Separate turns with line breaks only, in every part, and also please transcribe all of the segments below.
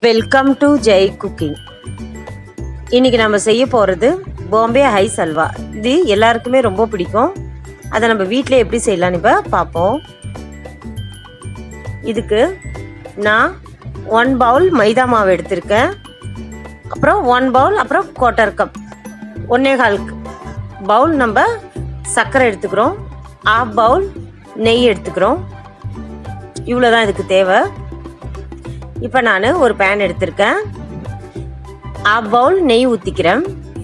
welcome to Jai cooking இன்னைக்கு நம்ம செய்ய போகிறது பாம்பே ஹைஸ் அல்வா இது எல்லாருக்குமே ரொம்ப பிடிக்கும் அதை நம்ம வீட்டில் எப்படி செய்யலாம்னு இப்போ பார்ப்போம் இதுக்கு நான் ஒன் பவுல் மைதா மாவு எடுத்திருக்கேன் அப்புறம் ஒன் பவுல் அப்புறம் குவார்ட்டர் கப் ஒன்னே கால் பவுல் நம்ம சர்க்கரை எடுத்துக்கிறோம் ஆஃப் பவுல் நெய் எடுத்துக்கிறோம் இவ்வளோ தான் இதுக்கு தேவை இப்போ நான் ஒரு பேன் எடுத்திருக்கேன் ஆஃப் பவுல் நெய் ஊற்றிக்கிறேன்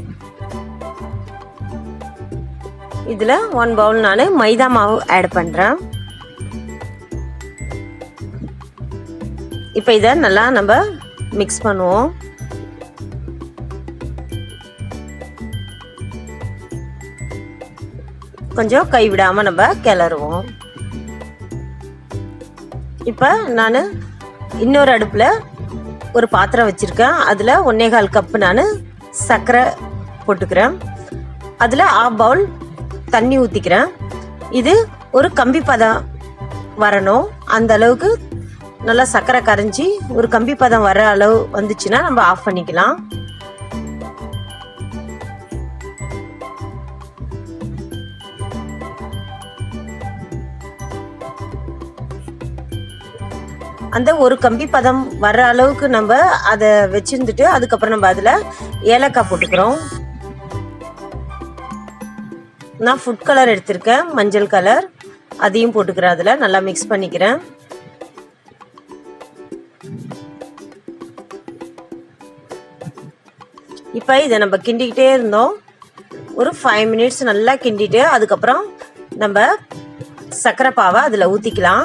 இதில் ஒன் பவுல் நான் மைதா மாவு ஆட் பண்ணுறேன் இப்போ இதை நல்லா நம்ம மிக்ஸ் பண்ணுவோம் கொஞ்சம் கைவிடாமல் நம்ம கிளறுவோம் இப்போ நான் இன்னொரு அடுப்பில் ஒரு பாத்திரம் வச்சுருக்கேன் அதில் ஒன்னே கால் கப்பு நான் சர்க்கரை போட்டுக்கிறேன் அதில் ஆஃப் பவுல் தண்ணி ஊற்றிக்கிறேன் இது ஒரு கம்பி பதம் வரணும் அந்த அளவுக்கு நல்லா சர்க்கரை கரைஞ்சி ஒரு கம்பி பதம் வர அளவு வந்துச்சுன்னா நம்ம ஆஃப் பண்ணிக்கலாம் அந்த ஒரு கம்பி பதம் வர்ற அளவுக்கு நம்ம அதை வச்சிருந்துட்டு அதுக்கப்புறம் நம்ம அதில் ஏலக்காய் போட்டுக்கிறோம் நான் ஃபுட் கலர் எடுத்திருக்கேன் மஞ்சள் கலர் அதையும் போட்டுக்கிறேன் அதில் நல்லா மிக்ஸ் பண்ணிக்கிறேன் இப்போ இதை நம்ம கிண்டிக்கிட்டே இருந்தோம் ஒரு ஃபைவ் மினிட்ஸ் நல்லா கிண்டிட்டு அதுக்கப்புறம் நம்ம சர்க்கரை பாவை அதில் ஊற்றிக்கலாம்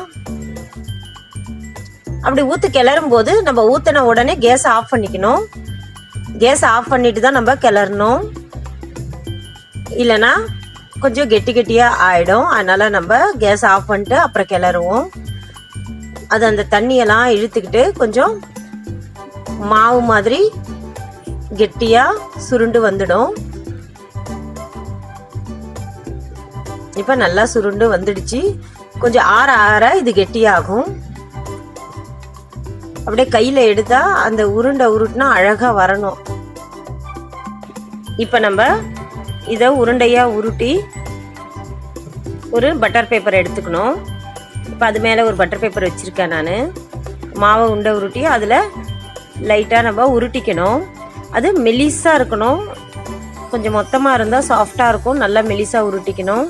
அப்படி ஊற்றி கிளறும் போது நம்ம ஊற்றின உடனே கேஸ் ஆஃப் பண்ணிக்கணும் கேஸ் ஆஃப் பண்ணிட்டு தான் நம்ம கிளறணும் இல்லைன்னா கொஞ்சம் கெட்டி கெட்டியாக ஆகிடும் அதனால் நம்ம கேஸ் ஆஃப் பண்ணிட்டு அப்புறம் கிளறுவோம் அது அந்த தண்ணியெல்லாம் இழுத்துக்கிட்டு கொஞ்சம் மாவு மாதிரி கெட்டியாக சுருண்டு வந்துடும் இப்போ நல்லா சுருண்டு வந்துடுச்சு கொஞ்சம் ஆற ஆற இது கெட்டியாகும் அப்படியே கையில் எடுத்தா அந்த உருண்டை உருட்டுனா அழகாக வரணும் இப்போ நம்ம இதை உருண்டையாக உருட்டி ஒரு பட்டர் பேப்பர் எடுத்துக்கணும் இப்போ அது மேலே ஒரு பட்டர் பேப்பர் வச்சுருக்கேன் நான் மாவை உண்டை உருட்டி அதில் லைட்டாக நம்ம உருட்டிக்கணும் அது மெலிஸாக இருக்கணும் கொஞ்சம் மொத்தமாக இருந்தால் சாஃப்டாக இருக்கும் நல்லா மெலிஸாக உருட்டிக்கணும்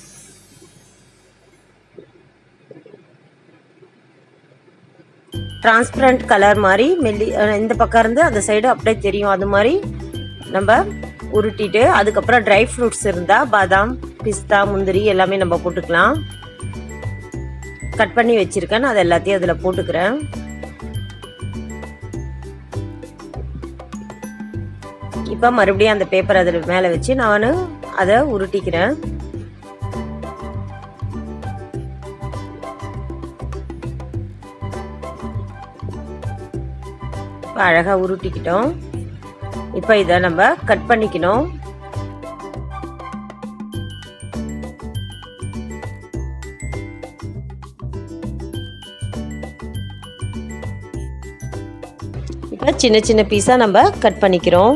டிரான்ஸ்பரண்ட் கலர் மாதிரி மெல்லி இந்த பக்கம் இருந்து அந்த சைடு அப்படியே தெரியும் அது மாதிரி நம்ம உருட்டிட்டு அதுக்கப்புறம் ட்ரை ஃப்ரூட்ஸ் இருந்தால் பாதாம் பிஸ்தா முந்திரி எல்லாமே நம்ம போட்டுக்கலாம் கட் பண்ணி வச்சுருக்கேன் நான் அதை எல்லாத்தையும் அதில் போட்டுக்கிறேன் இப்போ மறுபடியும் அந்த பேப்பர் அதில் மேலே வச்சு நான் அதை உருட்டிக்கிறேன் இப்போ அழகாக உருட்டிக்கிட்டோம் இப்போ இதை நம்ம கட் பண்ணிக்கணும் இப்போ சின்ன சின்ன பீஸாக நம்ம கட் பண்ணிக்கிறோம்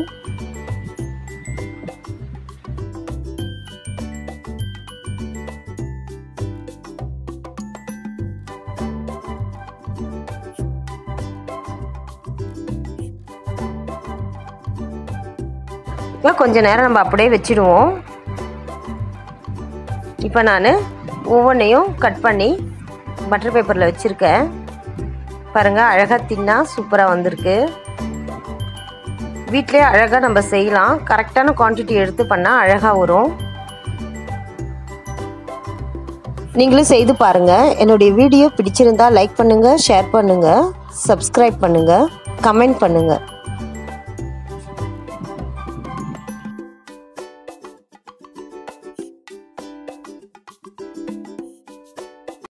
இப்போ கொஞ்ச நேரம் நம்ம அப்படியே வச்சிடுவோம் இப்போ நான் ஒவ்வொன்றையும் கட் பண்ணி பட்டர் பேப்பரில் வச்சுருக்கேன் பாருங்கள் அழகாக தின்னா சூப்பராக வந்திருக்கு வீட்டிலே அழகாக நம்ம செய்யலாம் கரெக்டான குவான்டிட்டி எடுத்து பண்ணால் அழகாக வரும் நீங்களும் செய்து பாருங்கள் என்னுடைய வீடியோ பிடிச்சிருந்தா லைக் பண்ணுங்கள் ஷேர் பண்ணுங்கள் சப்ஸ்கிரைப் பண்ணுங்கள் கமெண்ட் பண்ணுங்கள்